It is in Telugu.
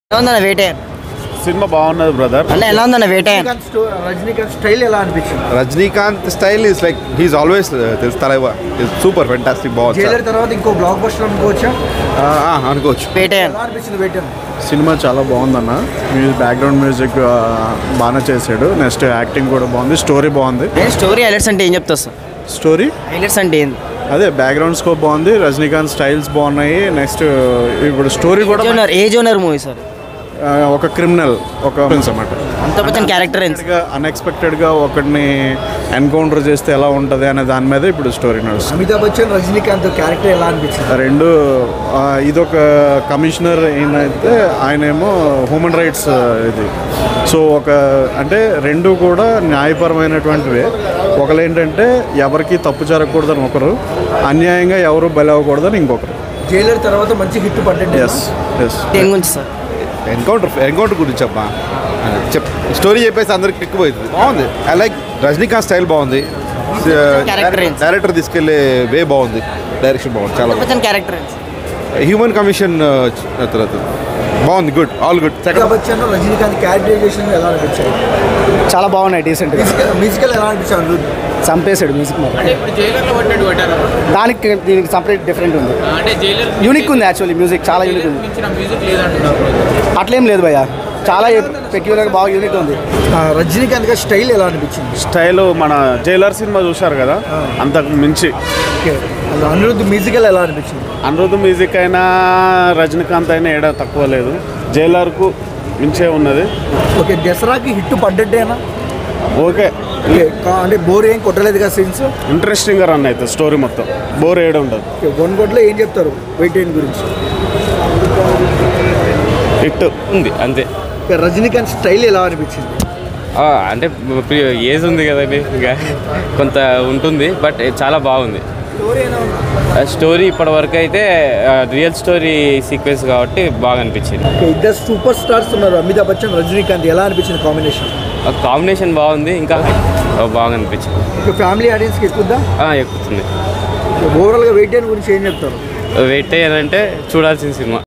ఎలా ఉందన్న వేటే సినిమా బాగున్నది బ్రదర్ అన్న ఎలా ఉందన్న వేటే రజనీకాంత్ స్టో- రజనీకాంత్ స్టైల్ ఎలా అనిపించింది Rajinikanth style is like he's always తెలుసు తలైవ సూపర్ ఫెంటాస్టిక్ బాగుంది జైలర్ తర్వాత ఇంకో బ్లాక్ బస్టర్ అనుకోవచ్చా అనుకోవచ్చు వేటే ఎలా అనిపించింది వెయిటర్ సినిమా చాలా బాగుందన్న మ్యూజిక్ బ్యాక్గ్రౌండ్ మ్యూజిక్ ఆ, బాగానే చేశాడు నెక్స్ట్ యాక్టింగ్ కూడా బాగుంది స్టోరీ బాగుంది నేను స్టోరీ హైలైట్స్ అంటే ఏం చెప్తావు సార్ స్టోరీ హైలైట్స్ అంటే ఏంది అదే బ్యాక్గ్రౌండ్ స్కోప్ బాగుంది రజనీకాంత్ స్టైల్స్ బాగున్నాయి నెక్స్ట్ ఇప్పుడు స్టోరీ కూడా జోనర్ ఏ జోనర్ మూవీ సార్ ఆ, ఒక క్రిమినల్ ఒక అన్నమాట అంత బచ్చన్ క్యారెక్టర్ ఏంది అన్ఎక్స్పెక్టెడ్గా ఒకటిని ఎన్కౌంటర్ చేస్తే ఎలా ఉంటుంది అనే దాని మీద ఇప్పుడు స్టోరీ నడుస్తుంది అమితాబ్ బచ్చన్ రజనీకాంత్ క్యారెక్టర్ ఎలా అనిపించింది రెండు ఆ, ఇదొక కమిషనర్ ఈయనైతే ఆయనేమో హ్యూమన్ రైట్స్ ఇది సో ఒక అంటే రెండు కూడా న్యాయపరమైనటువంటివే ఒకరు ఏంటంటే ఎవరికి తప్పు జరగకూడదని ఒకరు అన్యాయంగా ఎవరు బలి అవ్వకూడదని ఇంకొకరు జైలర్ తర్వాత మంచి హిట్ పడ్డట్టు ఎస్ ఎస్ దేని గురించి సార్ ఎన్కౌంటర్ ఎన్కౌంటర్ గురించి అమ్మా చెప్ స్టోరీ చెప్పేసి అందరికి ఎక్కువైతుంది బాగుంది ఐ లైక్ రజనీకాంత్ స్టైల్ బాగుంది Character ఏంటి? డైరెక్టర్ తీసుకెళ్లే వే బాగుంది డైరెక్షన్ బాగుంది చాలా అంత బచ్చన్ క్యారెక్టర్ ఏంది హ్యూమన్ కమిషన్ తర్వాత బాగుంది good all good Amitabh second Bachchan Rajinikanth characterisation ఎలా అనిపించాయి చాలా బాగున్నాయి డీసెంట్గా మ్యూజికల్ మ్యూజికల్ ఎలా అనిపించాయి అనిరుద్ధ్ చంపేశాడు మ్యూజిక్ మరి అంటే ఇప్పుడు జైలర్లో పట్టినట్టు కొట్టారు దానికి దీనికి సపరేట్ డిఫరెంట్ ఉంది అంటే జైలర్ యూనిక్ ఉంది యాక్చువల్లీ మ్యూజిక్ చాలా యూనిక్ ఉంది మించిన మ్యూజిక్ లేదంటున్నారు అట్లేం లేదు భయ్య చాలా పెక్యులర్ బాగా యూనిక్ ఉంది ఆ, రజనీకాంత్ గారి స్టైల్ ఎలా అనిపించింది స్టైల్ మన జైలర్ సినిమా చూశారు కదా అంతకు మించి ఓకే అలా అనిరుద్ధ్ మ్యూజికల్ ఎలా అనిపించింది అనిరుద్ధ్ మ్యూజిక్ అయినా రజనీకాంత్ అయినా ఏడా తక్కువ లేదు జైలర్కు మించే ఉన్నది ఓకే దసరాకి హిట్ పడ్డట్టేనా ఓకే ఓకే కా- అంటే బోర్ ఏం కొట్టలేదు కదా సీన్స్ ఇంట్రెస్టింగ్గా రన్ అవుతుంది స్టోరీ మొత్తం బోర్ ఏడ ఉండదు ఓకే వన్ కోట్లో ఏం చెప్తారు వెయిట్ గురించి హిట్ ఉంది అంతే ఓకే, రజనీకాంత్ స్టైల్ ఎలా అనిపించింది ఆ, అంటే ఏజ్ ఉంది కదండి ఇంకా కొంత ఉంటుంది బట్ చాలా బాగుంది స్టోరీ ఎలా ఉంది ఆ స్టోరీ ఇప్పటి వరకు అయితే రియల్ స్టోరీ సీక్వెన్స్ కాబట్టి బాగా అనిపించింది ఓకే ఇద్దరు సూపర్ స్టార్స్ ఉన్నారు అమితాబ్ బచ్చన్ రజనీకాంత్ ఎలా అనిపించింది కాంబినేషన్ ఆ కాంబినేషన్ బాగుంది ఇంకా బాగా అనిపించింది ఓకే ఫ్యామిలీ ఆడియన్స్కి ఎక్కుద్దా ఆ, ఎక్కుతుంది ఓవరాల్గా వెయిట్ గురించి ఏం చెప్తారు వెయిట్ అయ్యానంటే చూడాల్సిన సినిమా